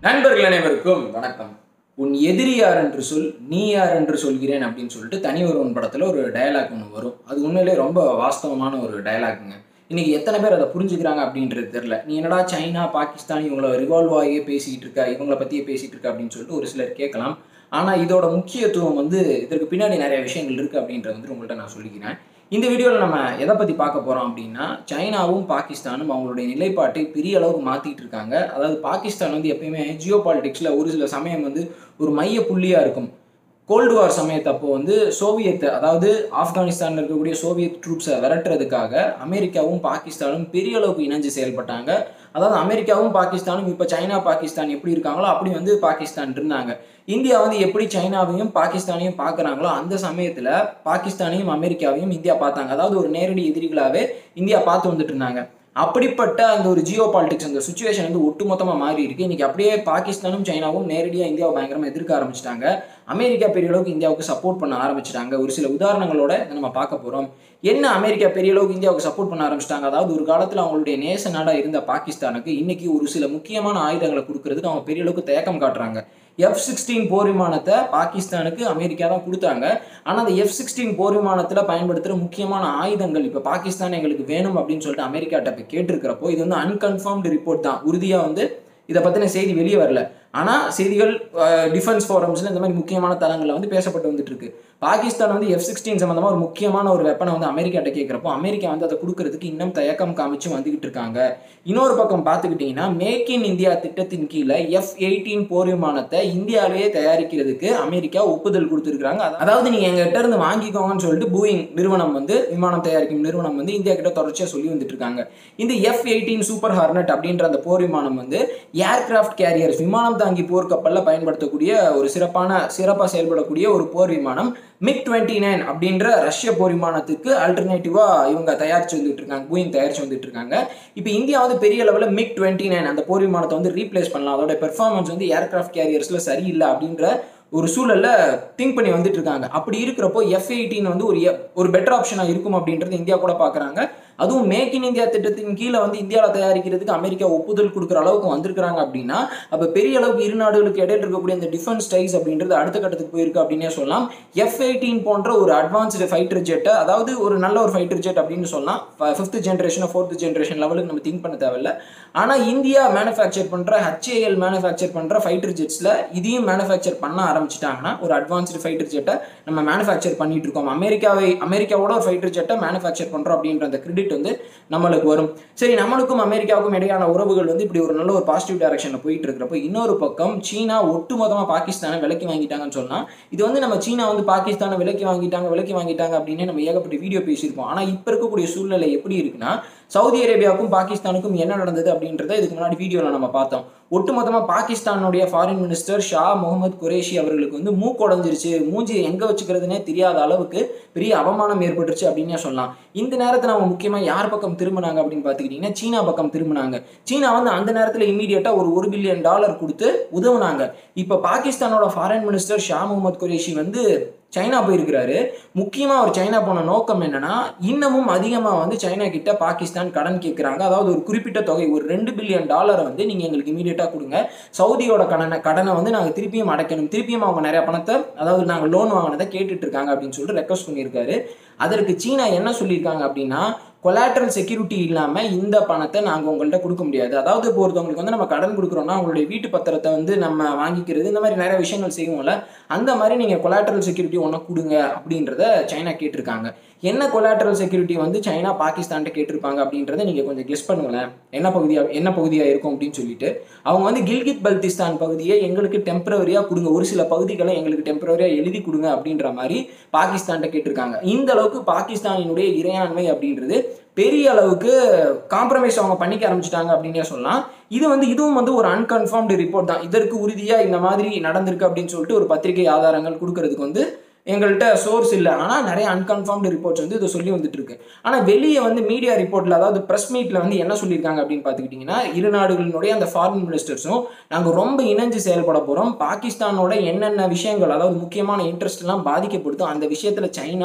நண்பர்கள் அனைவருக்கும் வணக்கம் உன் எதிரி யார் என்று சொல் நீ யார் என்று சொல்கிறேன் அப்படின்னு சொல்லிட்டு தனி ஒருவன் படத்தில் ஒரு டயலாக் ஒன்று வரும் அது உண்மையிலே ரொம்ப வாஸ்தவமான ஒரு டயலாக்குங்க இன்னைக்கு எத்தனை பேர் அதை புரிஞ்சுக்கிறாங்க அப்படின்றது தெரில நீ என்னடா சைனா பாகிஸ்தான் இவங்கள ரிவால்வ் ஆகியே பேசிக்கிட்டு இருக்க இவங்கள பற்றியே பேசிகிட்டு இருக்க அப்படின்னு சொல்லிட்டு ஒரு சிலர் கேட்கலாம் ஆனால் இதோட முக்கியத்துவம் வந்து இதற்கு பின்னாடி நிறைய விஷயங்கள் இருக்குது அப்படின்றத வந்து உங்கள்கிட்ட நான் சொல்லிக்கிறேன் இந்த வீடியோவில் நம்ம எதை பற்றி பார்க்க போகிறோம் அப்படின்னா சைனாவும் பாகிஸ்தானும் அவங்களுடைய நிலைப்பாட்டை பெரிய அளவுக்கு மாற்றிட்டு இருக்காங்க அதாவது பாகிஸ்தான் வந்து எப்பயுமே ஜியோ பாலிடிக்ஸில் ஒரு சில சமயம் வந்து ஒரு மைய புள்ளியாக இருக்கும் கோல்டு வார் சமயத்தப்போ வந்து சோவியத் அதாவது ஆப்கானிஸ்தானில் இருக்கக்கூடிய சோவியத் ட்ரூப்ஸை விரட்டுறதுக்காக அமெரிக்காவும் பாகிஸ்தானும் பெரிய அளவுக்கு இணைஞ்சு செயல்பட்டாங்க அதாவது அமெரிக்காவும் பாகிஸ்தானும் இப்போ சைனா பாகிஸ்தான் எப்படி இருக்காங்களோ அப்படி வந்து பாகிஸ்தான் இருந்தாங்க இந்தியா வந்து எப்படி சைனாவையும் பாகிஸ்தானையும் பார்க்குறாங்களோ அந்த சமயத்தில் பாகிஸ்தானையும் அமெரிக்காவையும் இந்தியா பார்த்தாங்க அதாவது ஒரு நேரடி எதிரிகளாகவே இந்தியா பார்த்து வந்துட்டு இருந்தாங்க அப்படிப்பட்ட அந்த ஒரு ஜியோ பாலிடிக்ஸ் அந்த சுச்சுவேஷன் வந்து ஒட்டுமொத்தமாக மாறி இருக்கு இன்னைக்கு அப்படியே பாகிஸ்தானும் சைனாவும் நேரடியாக இந்தியாவை பயங்கரமாக எதிர்க்க ஆரம்பிச்சிட்டாங்க அமெரிக்கா பெரிய அளவுக்கு இந்தியாவுக்கு சப்போர்ட் பண்ண ஆரம்பிச்சிட்டாங்க ஒரு சில உதாரணங்களோட இதை நம்ம பார்க்க போகிறோம் என்ன அமெரிக்கா பெரிய அளவுக்கு இந்தியாவுக்கு சப்போர்ட் பண்ண ஆரம்பிச்சிட்டாங்க அதாவது ஒரு காலத்தில் அவங்களுடைய நேச நாடாக இருந்த பாகிஸ்தானுக்கு இன்னைக்கு ஒரு சில முக்கியமான ஆயுதங்களை கொடுக்கறதுக்கு அவங்க பெரிய அளவுக்கு தயக்கம் காட்டுறாங்க எஃப் சிக்ஸ்டீன் போர் விமானத்தை பாகிஸ்தானுக்கு அமெரிக்கா தான் கொடுத்தாங்க ஆனால் அந்த எஃப் சிக்ஸ்டீன் போர் விமானத்தில் பயன்படுத்துகிற முக்கியமான ஆயுதங்கள் இப்போ பாகிஸ்தான் எங்களுக்கு வேணும் அப்படின்னு சொல்லிட்டு அமெரிக்காட்ட போய் கேட்டிருக்கிறப்போ இது வந்து அன்கன்ஃபார்ம்டு ரிப்போர்ட் தான் உறுதியாக வந்து இதை பற்றின செய்தி வெளியே வரல ஆனால் செய்திகள் டிஃபென்ஸ் ஃபோரம்ஸில் இந்த மாதிரி முக்கியமான தளங்களில் வந்து பேசப்பட்டு வந்துட்டு இருக்கு பாகிஸ்தான் வந்து எஃப் சிக்ஸ்டீன் சம்மந்தமாக ஒரு முக்கியமான ஒரு வெப்பனை வந்து அமெரிக்காட்ட கேட்குறப்போ அமெரிக்கா வந்து அதை கொடுக்கறதுக்கு இன்னும் தயக்கம் காமிச்சு வந்துகிட்டு இருக்காங்க இன்னொரு பக்கம் பார்த்துக்கிட்டிங்கன்னா மேக் இன் இந்தியா திட்டத்தின் கீழே எஃப் எயிட்டீன் போர் விமானத்தை இந்தியாவிலேயே தயாரிக்கிறதுக்கு அமெரிக்கா ஒப்புதல் கொடுத்துருக்காங்க அதாவது நீங்கள் எங்ககிட்ட இருந்து வாங்கிக்கோங்கன்னு சொல்லிட்டு பூயிங் நிறுவனம் வந்து விமானம் தயாரிக்கும் நிறுவனம் வந்து இந்தியா கிட்ட தொடர்ச்சியாக சொல்லி வந்துட்டு இருக்காங்க இந்த எஃப் எயிட்டீன் சூப்பர் ஹார்னட் அப்படின்ற அந்த போர் விமானம் வந்து ஏர்கிராஃப்ட் கேரியர்ஸ் விமானம் தாங்கி போர் கப்பலில் பயன்படுத்தக்கூடிய ஒரு சிறப்பான சிறப்பாக செயல்படக்கூடிய ஒரு போர் விமானம் மிக் டுவெண்ட்டி நைன் அப்படின்ற ரஷ்ய போர் விமானத்துக்கு ஆல்டர்னேட்டிவாக இவங்க தயாரிச்சு வந்துட்டு இருக்காங்க பூயிங் தயாரிச்சு வந்துட்டு இருக்காங்க இப்போ இந்தியா வந்து பெரிய லெவலில் மிக் டுவெண்ட்டி நைன் அந்த போர் விமானத்தை வந்து ரீப்ளேஸ் பண்ணலாம் அதோட பெர்ஃபார்மன்ஸ் வந்து ஏர்கிராஃப்ட் கேரியர்ஸில் சரியில்லை அப்படின்ற ஒரு சூழலில் திங்க் பண்ணி வந்துட்டு இருக்காங்க அப்படி இருக்கிறப்போ எஃப் எயிட்டின் வந்து ஒரு ஒரு பெட்டர் ஆப்ஷனாக இருக்கும் அப்படின்றது இந்தியா கூட பார்க்குறாங்க அதுவும் மேக் இன் இந்தியா திட்டத்தின் கீழே வந்து இந்தியாவில் தயாரிக்கிறதுக்கு அமெரிக்கா ஒப்புதல் கொடுக்குற அளவுக்கு வந்திருக்கிறாங்க அப்படின்னா அப்போ பெரிய அளவுக்கு இரு நாடுகளுக்கு இடையில இருக்கக்கூடிய இந்த டிஃபென்ஸ் ஸ்டைல்ஸ் அப்படின்றது அடுத்த கட்டத்துக்கு போயிருக்கு அப்படின்னே சொல்லலாம் எஃப் எயிட்டீன் போன்ற ஒரு அட்வான்ஸ்டு ஃபைட்டர் ஜெட்டை அதாவது ஒரு நல்ல ஒரு ஃபைட்டர் ஜெட் அப்படின்னு சொல்லலாம் ஃபிஃப்த் ஜென்ரேஷன் ஃபோர்த் ஜென்ரேஷன் லெவலுக்கு நம்ம திங்க் பண்ண தேவையில்ல ஆனால் இந்தியா மேனுஃபேக்சர் பண்ணுற ஹச்ஏஎல் மேனுஃபேக்சர் பண்ணுற ஃபைட்டர் ஜெட்ஸில் இதையும் மேனுஃபேக்சர் பண்ண ஆரம்பிச்சிட்டாங்கன்னா ஒரு அட்வான்ஸ்டு ஃபைட்டர் ஜெட்டை நம்ம மேனுஃபேக்சர் பண்ணிட்டு இருக்கோம் அமெரிக்காவை அமெரிக்காவோட ஒரு ஃபைட்டர் ஜெட்டை மேனுஃபேக்சர் பண்ணுறோம் அப்படின்ற அந்த கிரெடிட் வந்து நம்மளுக்கு வரும் சரி நம்மளுக்கும் அமெரிக்காவுக்கும் இடையான உறவுகள் வந்து இப்படி ஒரு நல்ல ஒரு பாசிட்டிவ் டைரக்ஷனில் போயிட்டு இருக்கிறப்போ இன்னொரு பக்கம் சீனா ஒட்டுமொத்தமாக பாகிஸ்தானை விலக்கி வாங்கிட்டாங்கன்னு சொன்னால் இது வந்து நம்ம சீனா வந்து பாகிஸ்தானை விலக்கி வாங்கிட்டாங்க விலக்கி வாங்கிட்டாங்க அப்படின்னு நம்ம ஏகப்பட்ட வீடியோ பேசியிருப்போம் ஆனால் இப்போ இருக்கக்கூடிய சூழ்நிலை எப்படி இருக்குன்னா சவுதி அரேபியாவுக்கும் பாகிஸ்தானுக்கும் என்ன நடந்தது அப்படின்றத இதுக்கு முன்னாடி வீடியோவில் நம்ம பார்த்தோம் ஒட்டுமொத்தமாக பாகிஸ்தானுடைய ஃபாரின் மினிஸ்டர் ஷா முகமது குரேஷி அவர்களுக்கு வந்து மூக்குடைஞ்சிருச்சு மூஞ்சி எங்கே வச்சுக்கிறதுனே தெரியாத அளவுக்கு பெரிய அவமானம் ஏற்பட்டுருச்சு அப்படின்னே சொல்லலாம் இந்த நேரத்தில் அவங்க முக்கியமாக யார் பக்கம் திரும்பினாங்க அப்படின்னு பார்த்துக்கிட்டிங்கன்னா சீனா பக்கம் திரும்பினாங்க சீனா வந்து அந்த நேரத்தில் இமீடியட்டாக ஒரு ஒரு பில்லியன் டாலர் கொடுத்து உதவுனாங்க இப்போ பாகிஸ்தானோட ஃபாரின் மினிஸ்டர் ஷா முகமது குரேஷி வந்து சைனா போயிருக்கிறாரு முக்கியமாக அவர் சைனா போன நோக்கம் என்னன்னா இன்னமும் அதிகமாக வந்து சைனா கிட்ட பாகிஸ்தான் கடன் கேட்குறாங்க அதாவது ஒரு குறிப்பிட்ட தொகை ஒரு ரெண்டு பில்லியன் டாலரை வந்து நீங்கள் எங்களுக்கு இமீடியட்டாக கொடுங்க சவுதியோட கடனை கடனை வந்து நாங்கள் திருப்பியும் அடைக்கணும் திருப்பியும் அவங்க நிறைய பணத்தை அதாவது நாங்கள் லோன் வாங்கினதை கேட்டுட்டு இருக்காங்க அப்படின்னு சொல்லிட்டு ரெக்வஸ்ட் பண்ணியிருக்காரு அதற்கு சீனா என்ன சொல்லியிருக்காங்க அப்படின்னா கொலாட்ரல் செக்யூரிட்டி இல்லாமல் இந்த பணத்தை நாங்கள் உங்கள்கிட்ட கொடுக்க முடியாது அதாவது இப்போ ஒருத்தவங்களுக்கு வந்து நம்ம கடன் கொடுக்குறோம்னா அவங்களுடைய வீட்டு பத்திரத்தை வந்து நம்ம வாங்கிக்கிறது இந்த மாதிரி நிறைய விஷயங்கள் செய்வோம்ல அந்த மாதிரி நீங்கள் கொலாட்ரல் செக்யூரிட்டி ஒன்று கொடுங்க அப்படின்றத சைனா கேட்டிருக்காங்க என்ன கொலாட்ரல் செக்யூரிட்டி வந்து சைனா பாகிஸ்தான்கிட்ட கேட்டிருப்பாங்க அப்படின்றத நீங்கள் கொஞ்சம் கெஸ் பண்ணுங்களேன் என்ன பகுதியாக என்ன பகுதியாக இருக்கும் அப்படின்னு சொல்லிட்டு அவங்க வந்து கில்கித் பல்திஸ்தான் பகுதியை எங்களுக்கு டெம்பரவரியாக கொடுங்க ஒரு சில பகுதிகளை எங்களுக்கு டெம்பரவரியாக எழுதி கொடுங்க அப்படின்ற மாதிரி பாகிஸ்தான்கிட்ட கேட்டிருக்காங்க இந்த அளவுக்கு பாகிஸ்தானினுடைய இறையாண்மை அப்படின்றது பெரிய அளவுக்கு காம்ப்ரமைஸ் அவங்க பண்ணிக்க ஆரம்பிச்சிட்டாங்க அப்படின்னே சொல்லலாம் இது வந்து இதுவும் வந்து ஒரு அன்கன்ஃபார்ம்டு ரிப்போர்ட் தான் இதற்கு உறுதியாக இந்த மாதிரி நடந்திருக்கு அப்படின்னு சொல்லிட்டு ஒரு பத்திரிகை ஆதாரங்கள் கொடுக்கறதுக்கு வந்து எங்கள்கிட்ட சோர்ஸ் இல்லை ஆனால் நிறைய அன்கன்ஃபார்ம்டு ரிப்போர்ட்ஸ் வந்து இதை சொல்லி வந்துட்டு இருக்கு ஆனால் வெளியே வந்து மீடியா ரிப்போர்ட்டில் அதாவது ப்ரெஸ் மீட்டில் வந்து என்ன சொல்லியிருக்காங்க அப்படின்னு பார்த்துக்கிட்டிங்கன்னா இரு நாடுகளினுடைய அந்த ஃபாரின் மினிஸ்டர்ஸும் நாங்கள் ரொம்ப இணைஞ்சு செயல்பட போகிறோம் பாகிஸ்தானோட என்னென்ன விஷயங்கள் அதாவது முக்கியமான இன்ட்ரெஸ்ட் எல்லாம் பாதிக்கப்படுதோ அந்த விஷயத்தில் சைனா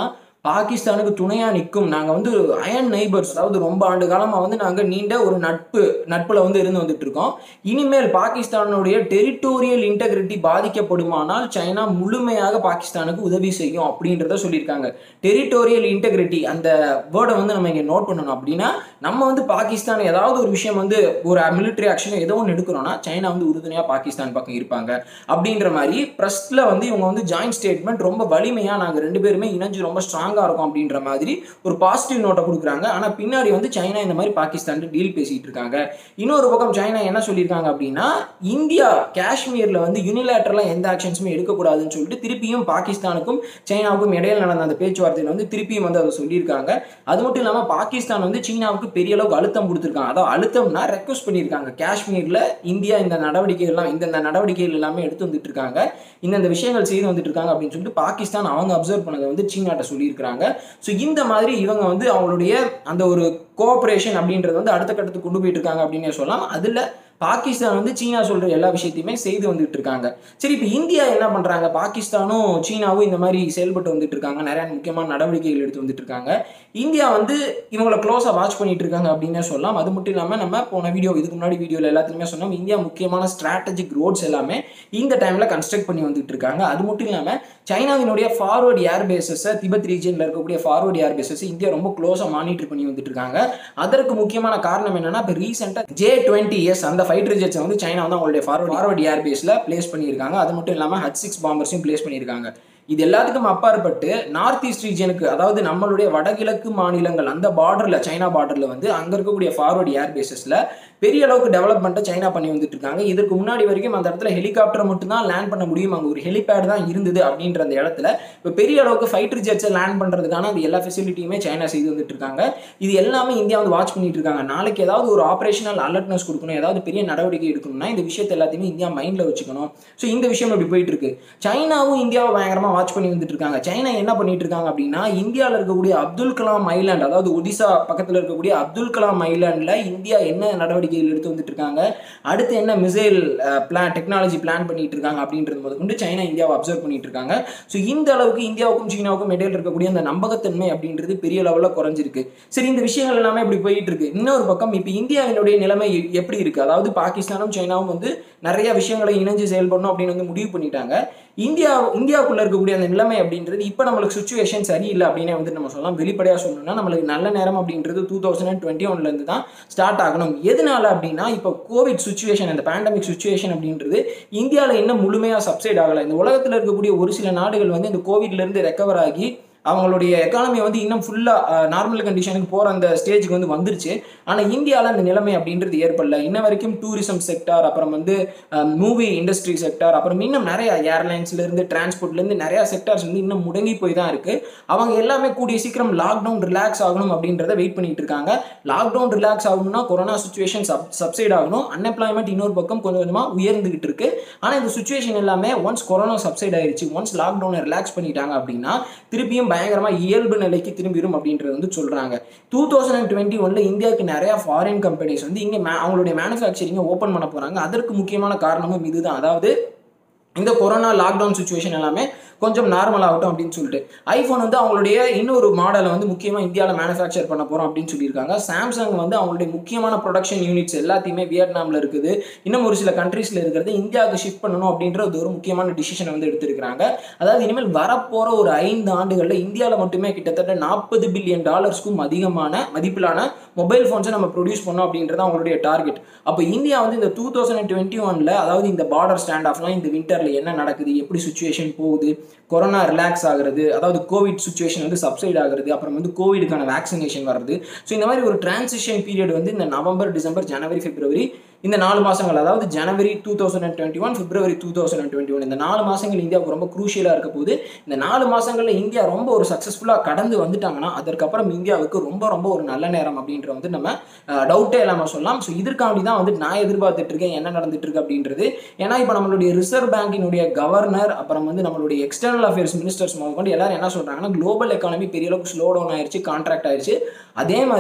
பாகிஸ்தானுக்கு துணையாக நிற்கும் நாங்கள் வந்து அயன் நெய்பர்ஸ் அதாவது ரொம்ப ஆண்டு காலமாக வந்து நாங்கள் நீண்ட ஒரு நட்பு நட்பில் வந்து இருந்து வந்துட்டு இருக்கோம் இனிமேல் பாகிஸ்தானுடைய டெரிட்டோரியல் இன்டெகிரிட்டி பாதிக்கப்படுமானால் சைனா முழுமையாக பாகிஸ்தானுக்கு உதவி செய்யும் அப்படின்றத சொல்லியிருக்காங்க டெரிட்டோரியல் இன்டெகிரிட்டி அந்த வேர்டை வந்து நம்ம இங்கே நோட் பண்ணணும் அப்படின்னா நம்ம வந்து பாகிஸ்தான் ஏதாவது ஒரு விஷயம் வந்து ஒரு மிலிட்டரி ஆக்ஷன் ஏதோ ஒன்று எடுக்கிறோம்னா சைனா வந்து உறுதுணையாக பாகிஸ்தான் பக்கம் இருப்பாங்க அப்படின்ற மாதிரி ப்ரெஸ்ல வந்து இவங்க வந்து ஜாயிண்ட் ஸ்டேட்மெண்ட் ரொம்ப வலிமையாக நாங்கள் ரெண்டு பேருமே இணைஞ்சு ரொம்ப ஸ்ட்ராங்காக இருக்கும் அப்படின்ற மாதிரி ஒரு பாசிட்டிவ் நோட்டை கொடுக்குறாங்க ஆனால் பின்னாடி வந்து சைனா இந்த மாதிரி பாகிஸ்தான் டீல் பேசிட்டு இருக்காங்க இன்னொரு பக்கம் சைனா என்ன சொல்லியிருக்காங்க அப்படின்னா இந்தியா காஷ்மீரில் வந்து யூனிலேட்டரலாக எந்த ஆக்ஷன்ஸுமே எடுக்கக்கூடாதுன்னு சொல்லிட்டு திருப்பியும் பாகிஸ்தானுக்கும் சைனாவுக்கும் இடையில நடந்த அந்த பேச்சுவார்த்தையில் வந்து திருப்பியும் வந்து அதை சொல்லியிருக்காங்க அது மட்டும் இல்லாமல் பாகிஸ்தான் வந்து சீனாவுக்கு பெரிய அளவுக்கு அழுத்தம் கொடுத்துருக்காங்க அதாவது அழுத்தம்னா ரெக்வஸ்ட் பண்ணியிருக்காங்க காஷ்மீரில் இந்தியா இந்த நடவடிக்கைகள்லாம் இந்தந்த நடவடிக்கைகள் எல்லாமே எடுத்து வந்துட்டு இருக்காங்க இந்தந்த விஷயங்கள் செய்து வந்துட்டு இருக்காங்க அப்படின்னு சொல்லிட்டு பாகிஸ்தான் அவங்க அப்சர்வ் பண்ணதை வந்து சீனாட்ட சொல்லியிருக்காங்க ஸோ இந்த மாதிரி இவங்க வந்து அவங்களுடைய அந்த ஒரு கோஆப்ரேஷன் அப்படின்றது வந்து அடுத்த கட்டத்துக்கு கொண்டு போயிட்டு இருக்காங்க அப்படின்னு சொல்லலாம் அதில் பாகிஸ்தான் வந்து சீனா சொல்ற எல்லா விஷயத்தையுமே செய்து வந்துட்டு இருக்காங்க சரி இப்போ இந்தியா என்ன பண்றாங்க பாகிஸ்தானும் சீனாவும் இந்த மாதிரி செயல்பட்டு வந்துட்டு இருக்காங்க நிறைய முக்கியமான நடவடிக்கைகள் எடுத்து வந்துட்டு இருக்காங்க இந்தியா வந்து இவங்களை க்ளோஸாக வாட்ச் பண்ணிட்டு இருக்காங்க அப்படின்னே சொல்லலாம் அது மட்டும் இல்லாமல் நம்ம போன வீடியோ இதுக்கு முன்னாடி வீடியோவில் எல்லாத்துலையுமே சொன்னோம் இந்தியா முக்கியமான ஸ்ட்ராட்டஜிக் ரோட்ஸ் எல்லாமே இந்த டைமில் கன்ஸ்ட்ரக்ட் பண்ணி வந்துட்டு இருக்காங்க அது மட்டும் இல்லாமல் சைனாவினுடைய ஃபார்வர்ட் ஏர் பேசஸை திபெத் ரீஜனில் இருக்கக்கூடிய ஃபார்வர்ட் ஏர் பேசஸ் இந்தியா ரொம்ப க்ளோஸாக மானிட்டர் பண்ணி வந்துட்டு இருக்காங்க அதற்கு முக்கியமான காரணம் என்னன்னா இப்போ ரீசெண்டாக ஜே டுவெண்ட்டி எஸ் அந்த ஃபைட்டர் ஜெட்ஸை வந்து சைனா வந்து அவங்களுடைய ஃபார்வர்ட் ஃபார்வர்ட் ஏர் பேஸில் பிளேஸ் பண்ணியிருக்காங்க அது மட்டும் இல்லாமல் ஹச் சிக்ஸ் பாம்பர்ஸையும் பிளேஸ் பண்ணியிருக்காங்க இது எல்லாத்துக்கும் அப்பாற்பட்டு நார்த் ஈஸ்ட் ரீஜனுக்கு அதாவது நம்மளுடைய வடகிழக்கு மாநிலங்கள் அந்த பார்டரில் சைனா பார்டரில் வந்து அங்கே இருக்கக்கூடிய ஃபார்வர்ட் ஏர் பேசஸில் பெரிய அளவுக்கு டெவலப்மெண்ட்டை சைனா பண்ணி வந்துட்டு இருக்காங்க இதற்கு முன்னாடி வரைக்கும் அந்த இடத்துல ஹெலிகாப்டர் மட்டும்தான் லேண்ட் பண்ண முடியும் அங்கே ஒரு ஹெலிபேட் தான் இருந்தது அப்படின்ற அந்த இடத்துல இப்போ பெரிய அளவுக்கு ஃபைட்டர் ஜெட்ஸை லேண்ட் பண்ணுறதுக்கான அந்த எல்லா ஃபெசிலிட்டியுமே சைனா செய்து வந்துட்டு இருக்காங்க இது எல்லாமே இந்தியா வந்து வாட்ச் பண்ணிட்டு இருக்காங்க நாளைக்கு ஏதாவது ஒரு ஆப்ரேஷனல் அலர்ட்னஸ் கொடுக்கணும் ஏதாவது பெரிய நடவடிக்கை எடுக்கணும்னா இந்த விஷயத்தை எல்லாத்தையுமே இந்தியா மைண்டில் வச்சுக்கணும் ஸோ இந்த விஷயம் இப்படி போயிட்டு இருக்கு சைனாவும் இந்தியாவை பயங்கரமாக வாட்ச் பண்ணி வந்துட்டு இருக்காங்க சைனா என்ன பண்ணிட்டு இருக்காங்க அப்படின்னா இந்தியாவில் இருக்கக்கூடிய அப்துல் கலாம் ஐலாண்ட் அதாவது ஒடிசா பக்கத்தில் இருக்கக்கூடிய அப்துல் கலாம் ஐலாண்டில் இந்தியா என்ன நடவடிக்கைகள் எடுத்து வந்துட்டு இருக்காங்க அடுத்து என்ன மிசைல் பிளான் டெக்னாலஜி பிளான் பண்ணிட்டு இருக்காங்க அப்படின்றது முதல் கொண்டு சைனா இந்தியாவை அப்சர்வ் பண்ணிட்டு இருக்காங்க ஸோ இந்த அளவுக்கு இந்தியாவுக்கும் சீனாவுக்கும் இடையில இருக்கக்கூடிய அந்த நம்பகத்தன்மை அப்படின்றது பெரிய லெவலில் குறைஞ்சிருக்கு சரி இந்த விஷயங்கள் எல்லாமே இப்படி போயிட்டு இருக்கு இன்னொரு பக்கம் இப்போ இந்தியாவினுடைய நிலைமை எ- எப்படி இருக்கு அதாவது பாகிஸ்தானும் சைனாவும் வந்து நிறைய விஷயங்களை இணைஞ்சு செயல்படணும் அப்படின்னு வந்து முடிவு பண்ணிட்டாங்க இந்தியா இந்தியாவுக்குள்ள இருக்கக்கூடிய அந்த நிலைமை அப்படின்றது இப்போ நம்மளுக்கு சுச்சுவேஷன் சரியில்லை அப்படின்னே வந்து நம்ம சொல்லலாம் வெளிப்படையாக சொல்லணும்னா நம்மளுக்கு நல்ல நேரம் அப்படின்றது டூ தௌசண்ட் அண்ட் டுவெண்ட்டி ஒன்லேருந்து தான் ஸ்டார்ட் ஆகணும் எதனால அப்படின்னா இப்போ கோவிட் சுச்சுவேஷன் அந்த பேண்டமிக் சுச்சுவேஷன் அப்படின்றது இந்தியாவில் இன்னும் முழுமையாக சப்சைட் ஆகலை இந்த உலகத்தில் இருக்கக்கூடிய ஒரு சில நாடுகள் வந்து இந்த கோவிட்லேருந்து ரெக்கவர் ஆகி அவங்களுடைய எக்கானமி வந்து இன்னும் ஃபுல்லாக நார்மல் கண்டிஷனுக்கு போகிற அந்த ஸ்டேஜுக்கு வந்து வந்துருச்சு ஆனால் இந்தியாவில் அந்த நிலைமை அப்படின்றது ஏற்படல இன்ன வரைக்கும் டூரிசம் செக்டார் அப்புறம் வந்து மூவி இண்டஸ்ட்ரி செக்டார் அப்புறம் இன்னும் நிறைய ஏர்லைன்ஸ்லேருந்து டிரான்ஸ்போர்ட்லேருந்து நிறையா செக்டார்ஸ் வந்து இன்னும் முடங்கி போய் தான் இருக்குது அவங்க எல்லாமே கூடிய சீக்கிரம் லாக்டவுன் ரிலாக்ஸ் ஆகணும் அப்படின்றத வெயிட் பண்ணிட்டு இருக்காங்க லாக்டவுன் ரிலாக்ஸ் ஆகணும்னா கொரோனா சுச்சுவேஷன் சப் சப்சைட் ஆகணும் அன்எம்ப்ளாய்மெண்ட் இன்னொரு பக்கம் கொஞ்சம் கொஞ்சமாக உயர்ந்துகிட்டு இருக்கு ஆனால் இந்த சுச்சுவேஷன் எல்லாமே ஒன்ஸ் கொரோனா சப்சைட் ஆயிருச்சு ஒன்ஸ் லாக்டவுனை ரிலாக்ஸ் பண்ணிட்டாங்க அப்படின்னா திருப்பியும் பயங்கரமாக இயல்பு நிலைக்கு திரும்பிடும் அப்படின்றது வந்து சொல்கிறாங்க டூ தௌசண்ட் அண்ட் டுவெண்ட்டி ஒனில் இந்தியாவுக்கு நிறையா ஃபாரின் கம்பெனிஸ் வந்து இங்கே அவங்களுடைய மேனுஃபேக்சரிங்கை ஓப்பன் பண்ண போகிறாங்க அதற்கு முக்கியமான காரணமும் இதுதான் அதாவது இந்த கொரோனா லாக்டவுன் சுச்சுவேஷன் எல்லாமே கொஞ்சம் நார்மல் ஆகட்டும் அப்படின்னு சொல்லிட்டு ஐஃபோன் வந்து அவங்களுடைய இன்னொரு மாடலை வந்து முக்கியமாக இந்தியாவில் மேனுஃபேக்சர் பண்ண போகிறோம் அப்படின்னு சொல்லியிருக்காங்க சாம்சங் வந்து அவங்களுடைய முக்கியமான ப்ரொடக்ஷன் யூனிட்ஸ் எல்லாத்தையுமே வியட்நாமில் இருக்குது இன்னும் ஒரு சில கண்ட்ரீஸில் இருக்கிறது இந்தியாவுக்கு ஷிஃப்ட் பண்ணணும் அப்படின்றது ஒரு முக்கியமான டிசிஷனை வந்து எடுத்திருக்கிறாங்க அதாவது இனிமேல் வரப்போகிற ஒரு ஐந்து ஆண்டுகளில் இந்தியாவில் மட்டுமே கிட்டத்தட்ட நாற்பது பில்லியன் டாலர்ஸ்க்கும் அதிகமான மதிப்பிலான மொபைல் ஃபோன்ஸை நம்ம ப்ரொடியூஸ் பண்ணோம் அப்படின்றது அவங்களுடைய டார்கெட் அப்போ இந்தியா வந்து இந்த டூ தௌசண்ட் டுவெண்ட்டி ஒனில் அதாவது இந்த பார்டர் ஸ்டாண்ட் ஆஃப்லாம் இந்த விண்டரில் என்ன நடக்குது எப்படி சுச்சுவேஷன் போகுது கொரோனா ரிலாக்ஸ் ஆகுறது அதாவது கோவிட் சுச்சுவேஷன் வந்து சப்சைட் ஆகுறது அப்புறம் வந்து கோவிடுக்கான வேக்சினேஷன் வருது ஸோ இந்த மாதிரி ஒரு டிரான்சிஷன் பீரியட் வந்து இந்த நவம்பர் டிசம்பர் ஜனவரி பிப்ரவரி இந்த நாலு மாதங்கள் அதாவது ஜனவரி two thousand and twenty one பிப்ரவரி two thousand and twenty one இந்த நாலு மாதங்கள் இந்தியாவுக்கு ரொம்ப குரூஷியலாக இருக்க போது இந்த நாலு மாதங்களில் இந்தியா ரொம்ப ஒரு சக்ஸஸ்ஃபுல்லாக கடந்து வந்துட்டாங்கன்னா அதற்கப்புறம் இந்தியாவுக்கு ரொம்ப ரொம்ப ஒரு நல்ல நேரம் அப்படின்ற வந்து நம்ம டவுட்டே இல்லாமல் சொல்லலாம் ஸோ இதற்காண்டி தான் வந்து நான் எதிர்பார்த்துட்டு இருக்கேன் என்ன நடந்துட்டு இருக்கு அப்படின்றது ஏன்னா இப்போ நம்மளுடைய ரிசர்வ் பேங்கினுடைய கவர்னர் அப்புறம் வந்து நம்மளுடைய எக்ஸ்டர்னல் அஃபேர்ஸ் மினிஸ்டர்ஸ் முதற்கொண்டு எல்லாரும் என்ன சொல்கிறாங்கன்னா குளோபல் எக்கானமி பெரிய அளவுக்கு ஸ்லோ டவுன் ஆயிருச்சு கான்ட்ராக்ட் ஆயிருச்சு அதே மாதிரி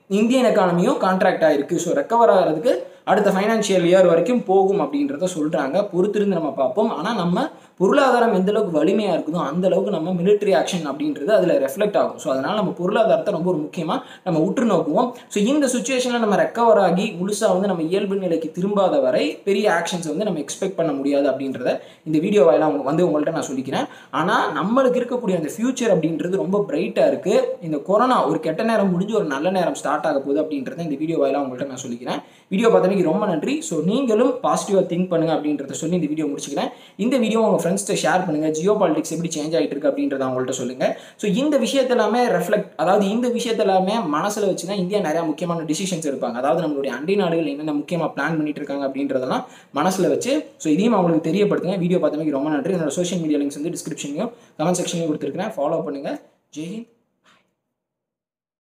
இந்தியன் எக்கானமியும் கான்ட்ராக்ட் ஆயிருக்கு ஸோ ரெக்கவர் ஆகிறதுக்கு அடுத்த ஃபைனான்ஷியல் இயர் வரைக்கும் போகும் அப்படின்றத சொல்கிறாங்க பொறுத்திருந்து நம்ம பார்ப்போம் ஆனால் நம்ம பொருளாதாரம் எந்த அளவுக்கு வலிமையாக இருக்குதோ அந்த அளவுக்கு நம்ம மிலிட்ரி ஆக்ஷன் அப்படின்றது அதில் ரெஃப்ளெக்ட் ஆகும் ஸோ அதனால் நம்ம பொருளாதாரத்தை ரொம்ப ஒரு முக்கியமாக நம்ம உற்று நோக்குவோம் ஸோ இந்த சுச்சுவேஷனில் நம்ம ரெக்கவர் ஆகி முழுசாக வந்து நம்ம இயல்பு நிலைக்கு திரும்பாத வரை பெரிய ஆக்ஷன்ஸ் வந்து நம்ம எக்ஸ்பெக்ட் பண்ண முடியாது அப்படின்றத இந்த வீடியோ வாயிலாம் வந்து உங்கள்கிட்ட நான் சொல்லிக்கிறேன் ஆனால் நம்மளுக்கு இருக்கக்கூடிய அந்த ஃபியூச்சர் அப்படின்றது ரொம்ப பிரைட்டாக இருக்குது இந்த கொரோனா ஒரு கெட்ட நேரம் முடிஞ்சு ஒரு நல்ல நேரம் ஸ்டார்ட் ஆக போகுது அப்படின்றத இந்த வீடியோ வாயிலாம் உங்கள்கிட்ட நான் சொல்லிக்கிறேன் வீடியோ பார்த்தமைக்கு ரொம்ப நன்றி ஸோ நீங்களும் பாசிட்டிவாக திங்க் பண்ணுங்க அப்படின்றத சொல்லி இந்த வீடியோ முடிச்சுக்கிறேன் இந்த வீடியோ உங்கள் ஃப்ரெண்ட்ஸ்ட்டு ஷேர் பண்ணுங்கள் ஜியோ பாலிடிக்ஸ் எப்படி சேஞ்ச் ஆகிட்டு இருக்கு அப்படின்றத அவங்கள்ட்ட சொல்லுங்கள் ஸோ இந்த விஷயத்த எல்லாமே ரெஃப்ளெக்ட் அதாவது இந்த விஷயத்த எல்லாமே மனசில் வச்சு தான் இந்தியா நிறையா முக்கியமான டிசிஷன்ஸ் எடுப்பாங்க அதாவது நம்மளுடைய அண்டை நாடுகள் என்னென்ன முக்கியமாக பிளான் பண்ணிட்டு இருக்காங்க அப்படின்றதெல்லாம் மனசில் வச்சு ஸோ இதையும் அவங்களுக்கு தெரியப்படுத்துங்க வீடியோ பார்த்தமைக்கு ரொம்ப நன்றி என்னோட சோஷியல் மீடியா லிங்க்ஸ் வந்து டிஸ்கிரிப்ஷன்லையும் கமெண்ட் செக்ஷன்லையும் கொடுத்துருக்கேன் ஃபாலோ பண்ணுங்கள் ஜெய்ஹிந்த்